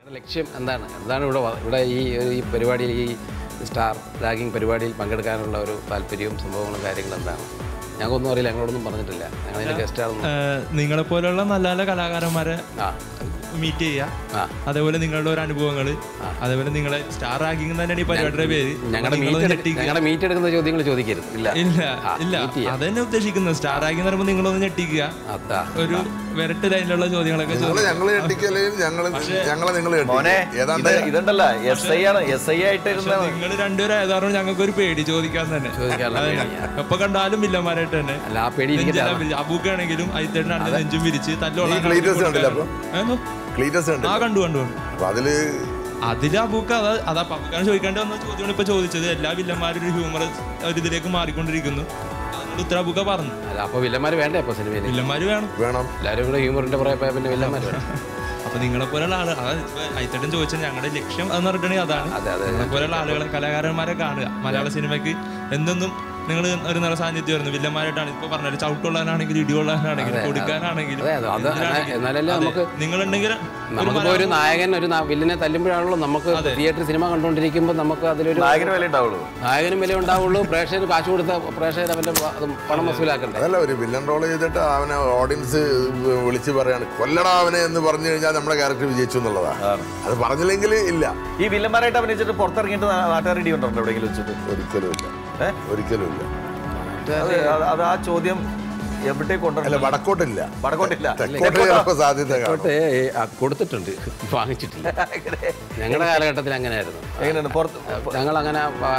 ലക്ഷ്യം എന്താണ് എന്താണ് ഇവിടെ വ- ഇവിടെ ഈ ഈ പരിപാടിയിൽ ഈ സ്റ്റാർ റാഗിങ് പരിപാടിയിൽ പങ്കെടുക്കാനുള്ള ഒരു താല്പര്യവും സംഭവങ്ങളും കാര്യങ്ങളും എന്താണ് ഞങ്ങൾക്കൊന്നും അറിയില്ല ഞങ്ങളോടൊന്നും പറഞ്ഞിട്ടില്ല ഞങ്ങൾ അതിൻ്റെ ഗസ്റ്റാണെന്ന് നിങ്ങളെ പോലെയുള്ള നല്ല നല്ല കലാകാരന്മാരെ ആ മീറ്റ് ചെയ്യുക ആ അതേപോലെ നിങ്ങളുടെ ഒരു അനുഭവങ്ങൾ അതേപോലെ നിങ്ങളെ സ്റ്റാർ റാങ്കിങ് തന്നെയാണ് ഈ പരിപാടിയുടെ പേര് ഞങ്ങളുടെ നിങ്ങളൊന്ന് മീറ്റ് ഞെട്ടിക്കുക ഞങ്ങളുടെ മീറ്റ് എടുക്കുന്ന ചോദ്യങ്ങൾ ചോദിക്കരുത് ഇല്ല ഇല്ല ആ, ഇല്ല meet ചെയ്യാം. അതന്നെ ഉദ്ദേശിക്കുന്നത് സ്റ്റാർ റാങ്കിങ് എന്ന് പറയുമ്പോൾ നിങ്ങളൊന്ന് ഞെട്ടിക്കുക അതാ ഒരു വിരട്ട് ലൈനിലുള്ള ചോദ്യങ്ങളൊക്കെ ഞങ്ങള് ചോദിക്കുക ഞങ്ങള് ഞെട്ടിക്കലെയും ഞങ്ങള് ഞങ്ങളെ നിങ്ങൾ മോനെ ഏതാണ്ട് ഇത് ഇതുണ്ടല്ല എസ് ഐ ആണ് എസ് ഐ ആയിട്ട് ഇരുന്ന നിങ്ങൾ രണ്ടുപേരും ആയതാറും ഞങ്ങൾക്ക് ഒരു പേടി ചോദിക്കാൻ തന്നെ ചോദിക്കാനുള്ള അതന്നെ. എപ്പോ കണ്ടാലും വില്ലന്മാരായിട്ട് തന്നെ അല്ല ആ പേടി ഇരിക്കട്ടെ അബൂക്കാണെങ്കിലും അയിത്തേട്ടനാണെങ്കിലും നെഞ്ചും വിരിച്ച് തല്ലുള്ള ക്ലീറ്റസ് കണ്ടില്ല അപ്പൊ ക്ലീറ്റസ് ഉണ്ട് ആ കണ്ടു കണ്ടു കണ്ടു അപ്പൊ അതില് അതില് അബൂക്ക അതാ അതാ പബ്ബുക്കാണ് ചോദിക്കേണ്ടി വന്ന ചോദ്യമാണ് ഇപ്പൊ ചോദിച്ചത് എല്ലാ വില്ലന്മാരും ഒരു ഹ്യൂമർ ഒരു ഇതിലേക്ക് മാറിക്കൊണ്ടിരിക്കുന്നു അതിനോട് ഉത്തര അബൂക്ക പറഞ്ഞു അല്ല അപ്പോൾ വില്ലന്മാർ വേണ്ടേ ഇപ്പോൾ സിനിമയിൽ വില്ലന്മാര് വേണം വേണം എല്ലാവരും കൂടെ ഹ്യൂമറിൻ്റെ പുറകെ പോയാൽ പിന്നെ വില്ലന്മാർ വേണം അപ്പൊ നിങ്ങളെ പോലെയുള്ള ആള് അതായത് അയത്തേട്ടൻ ചോദിച്ചാൽ ഞങ്ങളുടെ ലക്ഷ്യം എന്ന് പറഞ്ഞിട്ടുണ്ടെങ്കിൽ അതാണ് അതെ അതെ നിങ്ങളെ പോലെയുള്ള ആളുകളെ കലാകാരന്മാരെ കാണുക മലയാള സിനിമയ്ക്ക് എന്തെന്നും നിങ്ങൾ ഒരു നല്ല സാന്നിധ്യമായിരുന്നു വില്ലന്മാരായിട്ടാണ് ഇപ്പൊ പറഞ്ഞത് ചവിട്ടുള്ളവനാണെങ്കിലും ഇടികൊള്ളാനാണെങ്കിലും കൊടുക്കാനാണെങ്കിലും അതെ അതെ അത് എന്തിനാണെങ്കിലും. എന്നാലല്ലേ അതെ. നമുക്ക് നിങ്ങളുണ്ടെങ്കിൽ ഒരു നമുക്കിപ്പോൾ ഒരു നായകൻ ഒരു നാ- വില്ലനെ തല്ലുമ്പോഴാണല്ലോ നമുക്ക് തിയേറ്റർ സിനിമ കണ്ടുകൊണ്ടിരിക്കുമ്പോൾ നമുക്ക് അതിലൊരു നായകന് വില ഉണ്ടാവുള്ളൂ നായകനും വില ഉണ്ടാവുള്ളൂ പ്രേക്ഷകർ കാശ് കൊടുത്ത പ്രേക്ഷകർ അവന്റെ പ- അത് പണം വസൂലാക്കണ്ടേ അതല്ല ഒരു വില്ലൻ റോൾ ചെയ്തിട്ട് അവനെ ഓഡിയൻസ് വിളിച്ച് പറയാണ് കൊല്ലടാ അവനെ എന്ന് പറഞ്ഞു കഴിഞ്ഞാൽ നമ്മുടെ ക്യാരക്ടർ വിജയിച്ചു എന്നുള്ളതാണ് അത് പറഞ്ഞില്ലെങ്കിൽ ഇല്ല ഈ വില്ലന്മാരായിട്ട് അഭിനയിച്ചിട്ട് പുറത്തിറങ്ങിയിട്ട് നാ- നാട്ടുകാർ ഇടി ഉണ്ടോ എവിടെയെങ്കിലും വെച്ചിട്ട് ഒരിക്കലും ഇല്ല ഏ? ഒരിക്കലും ഇല്ല അത് അത് അത് ആ ചോദ്യം എവിടെ അല്ല കൊണ്ടുവരണം വടക്കോട്ടില്ല വടക്കോട്ടില്ല തെക്കോട്ട് ചിലപ്പോൾ സാധ്യത കാണും പക്ഷേ ആ, കൊടുത്തിട്ടുണ്ട് വാങ്ങിച്ചിട്ടില്ല ഞങ്ങളുടെ കാലഘട്ടത്തിൽ അങ്ങനെയായിരുന്നു എങ്ങനെയാണ് പുറത്ത് ഞങ്ങൾ അങ്ങനെ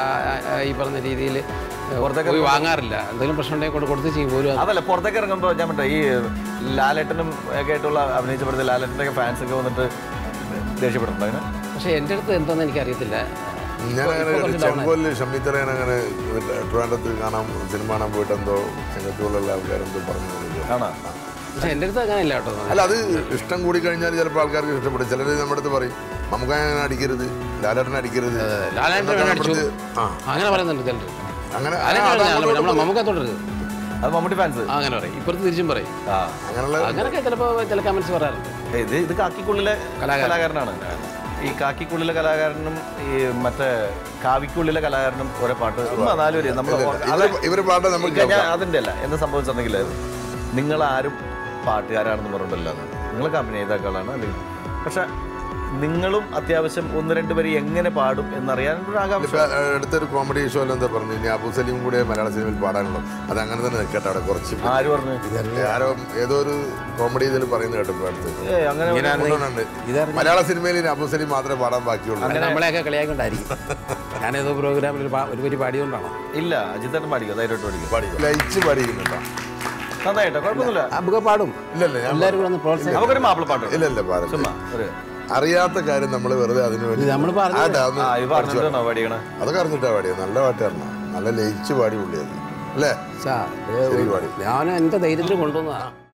ഈ പറഞ്ഞ രീതിയിൽ പോയി വാങ്ങാറില്ല എന്തെങ്കിലും പ്രശ്നം ഉണ്ടെങ്കിൽ കൊണ്ട് കൊടുത്ത് ചെയ്യും പോലും അത് അതല്ല പുറത്തേക്ക് ഇറങ്ങുമ്പോൾ ഞാൻ പറ്റേ ഈ ലാലേട്ടനും ഒക്കെ ആയിട്ടുള്ള അഭിനയിച്ചപ്പെടുത്ത ലാലേട്ടൻ്റെ ഫാൻസ് ഒക്കെ വന്നിട്ട് ദേഷ്യപ്പെടുന്നുണ്ട് അങ്ങനെ പക്ഷേ എൻ്റെ അടുത്ത് എന്താണെന്ന് എനിക്കറിയത്തില്ല ഞാൻ അങ്ങനെ ഇപ്പൊ കുറച്ച് down ആയി. ചെങ്കോല് ഷമ്മിത്തറയാൻ അങ്ങനെ ട്രിവാൻഡ്രത്ത് കാണാൻ സിനിമ കാണാൻ പോയിട്ട് എന്തോ ചെങ്കത്തോലുള്ള ആൾക്കാരെന്തോ പറഞ്ഞു കൊടുക്കുക. ആണോ പക്ഷേ എൻ്റെ അടുത്ത് അങ്ങനെ ഇല്ല കേട്ടോ അല്ല അത് ഇഷ്ടം കൂടി കഴിഞ്ഞാൽ ചിലപ്പോൾ ആൾക്കാർക്ക് ഇഷ്ടപ്പെടും ചിലർ നമ്മുടെ അടുത്ത് പറയും നമുക്ക് അങ്ങനെ അടിക്കരുത് ലാലേട്ടനെ അടിക്കരുത് ലാലേട്ടനെ എന്നൊക്കെ വേണം നമ്മുടെ അടിച്ചു. അടുത്ത് ആ അങ്ങനെ പറയുന്നുണ്ട് ചിലർ അങ്ങനെ നമ്മളെ നമുക്ക് തുടരുത് അത് മമ്മൂട്ടി ഫാൻസ് അങ്ങനെ പറയും ഇപ്പുറത്ത് തിരിച്ചും പറയും ആ അങ്ങനെയുള്ള അങ്ങനെയൊക്കെ ചിലപ്പോൾ ചില കമൻസ് പറയാറുണ്ട് ഇത് ഇത് കാക്കിക്കുള്ളിലെ കലാകാരൻ. കലാകാരനാണ് ഈ കാക്കിക്കുള്ളിലെ കലാകാരനും ഈ മറ്റേ കാവിക്കുള്ളിലെ കലാകാരനും ഒരേ പാട്ട് ഉമ്മ നാലുപേര് നമ്മൾ ഇവര് ഇവര് പാട്ട് നമുക്ക് ഞാൻ അതിന്റെ അല്ല എന്താ സംഭവിച്ചിട്ടുണ്ടെങ്കിൽ നിങ്ങൾ ആരും പാട്ടുകാരാണെന്ന് പറഞ്ഞിട്ടില്ല നിങ്ങളൊക്കെ അഭിനേതാക്കളാണ് അല്ലെങ്കിൽ പക്ഷെ നിങ്ങളും അത്യാവശ്യം ഒന്ന് രണ്ട് പേര് എങ്ങനെ പാടും എന്നറിയാൻ ഒരു ആകാംക്ഷ ഇപ്പൊ അടുത്തൊരു കോമഡി ഷോയിൽ എന്താ പറഞ്ഞു ഇനി അബു സലീം കൂടെ മലയാള സിനിമയിൽ പാടാനുള്ളൂ അത് അങ്ങനെ തന്നെ നിൽക്കട്ടെ അവിടെ കുറച്ച് ആര് പറഞ്ഞു ആരോ ഏതോ ഒരു കോമഡി ഇതിൽ പറയുന്നത് കേട്ടപ്പോ അടുത്ത് ഏ അങ്ങനെ കൊണ്ടുവന്നുണ്ട്. മലയാള സിനിമയിൽ ഇനി അബു സലീം മാത്രമേ പാടാൻ ബാക്കിയുള്ളൂ അത് നമ്മളെയൊക്കെ കളിയാക്കൊണ്ടായിരിക്കും ഞാനേതോ പ്രോഗ്രാമിൽ ഒരു പാ- ഒരു വരി പാടിയോണ്ടാണോ ഇല്ല അജിത്തേട്ടൻ പാടിക്കും ധൈര്യമായിട്ട് പാടിക്കും പാടി ലയിച്ച് പാടിക്കുന്നുണ്ടോ നന്നായിട്ടോ കുഴപ്പമൊന്നുമില്ല നമുക്ക് പാടും ഇല്ലല്ല ഞാൻ എല്ലാവരും കൂടെ ഒന്ന് പ്രോത്സാഹിക്കും നമുക്കൊരു മാപ്പിള പാട്ട് ഇല്ല ഇല്ല പാടില്ല ചുമ്മാ ഒരു അറിയാത്ത കാര്യം നമ്മൾ വെറുതെ അതിനു വേണ്ടി നമ്മൾ പറഞ്ഞു ആട്ടെ, അതൊന്ന് ആ ഇത് പറഞ്ഞിട്ടാണോ പാടിക്കണേ അതൊക്കെ അറിഞ്ഞിട്ടാ പാടിയത് നല്ല പാട്ടായിരുന്നു നല്ല ലയിച്ച് പാടി പുള്ളിയത് അല്ലേ സാ ശരി പാടി ഞാൻ എൻ്റെ ധൈര്യത്തിൽ കൊണ്ടുവന്നതാണ്